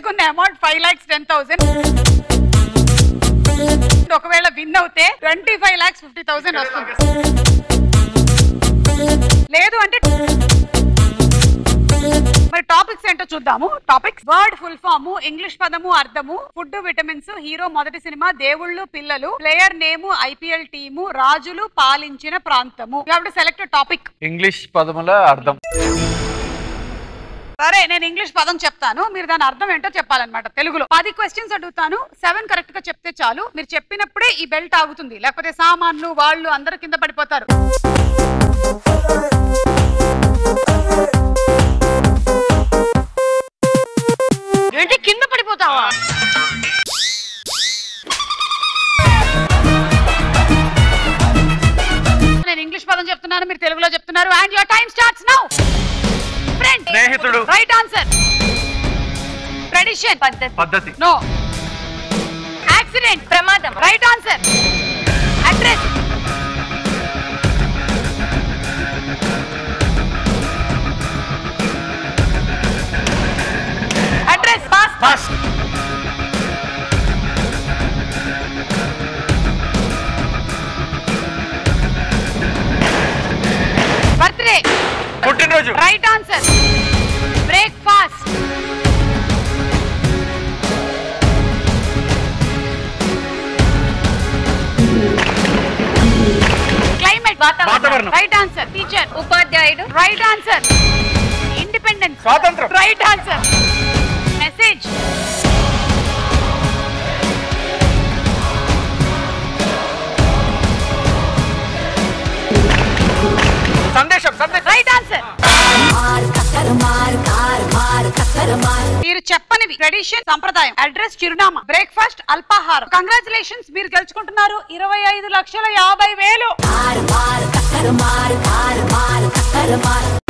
గెలుచుకున్న amount five lakhs ten thousand ఒకవేళ win అవుతే twenty five lakhs fifty thousand వస్తుంది లేదు అంటే మరి టాపిక్స్ ఏంటో చూద్దాము topics word full form English పదము అర్థము ఫుడ్ విటమిన్స్ హీరో మొదటి సినిమా దేవుళ్ళు పిల్లలు ప్లేయర్ నేము ఐపీఎల్ టీము రాజులు పాలించిన ప్రాంతము యూ సెలెక్ట్ టాపిక్ ఇంగ్లీష్ పదముల అర్థం సరే నేను ఇంగ్లీష్ పదం చెప్తాను మీరు దాని అర్థం ఏంటో చెప్పాలన్నమాట తెలుగులో పది క్వశ్చన్స్ అడుగుతాను సెవెన్ కరెక్ట్ గా చెప్తే చాలు మీరు చెప్పినప్పుడే ఈ బెల్ట్ ఆగుతుంది లేకపోతే సామాన్లు వాళ్ళు అందరు కింద పడిపోతారు ఏంటి కింద పడిపోతావా నేను ఇంగ్లీష్ పదం చెప్తున్నాను మీరు తెలుగులో చెప్తున్నారు and your time starts now friend స్నేహితుడు. రైట్ ఆన్సర్ ట్రెడిషన్ పద్ధతి పద్ధతి నో యాక్సిడెంట్ ప్రమాదం right answer address address pass pass birthday పుట్టినరోజు రైట్ ఆన్సర్ బ్రేక్ఫాస్ట్ క్లైమేట్ వాతావరణం. రైట్ ఆన్సర్ టీచర్ ఉపాధ్యాయుడు రైట్ ఆన్సర్ ఇండిపెండెన్స్ స్వాతంత్రం. రైట్ ఆన్సర్ మెసేజ్ సందేశం సందేశం రైట్ ఆన్సర్ మీరు చెప్పనివి ట్రెడిషన్ సంప్రదాయం అడ్రస్ చిరునామా బ్రేక్ఫాస్ట్ అల్పాహారం కంగ్రాచులేషన్స్ మీరు గెలుచుకుంటున్నారు ఇరవై ఐదు లక్షల యాభై వేలు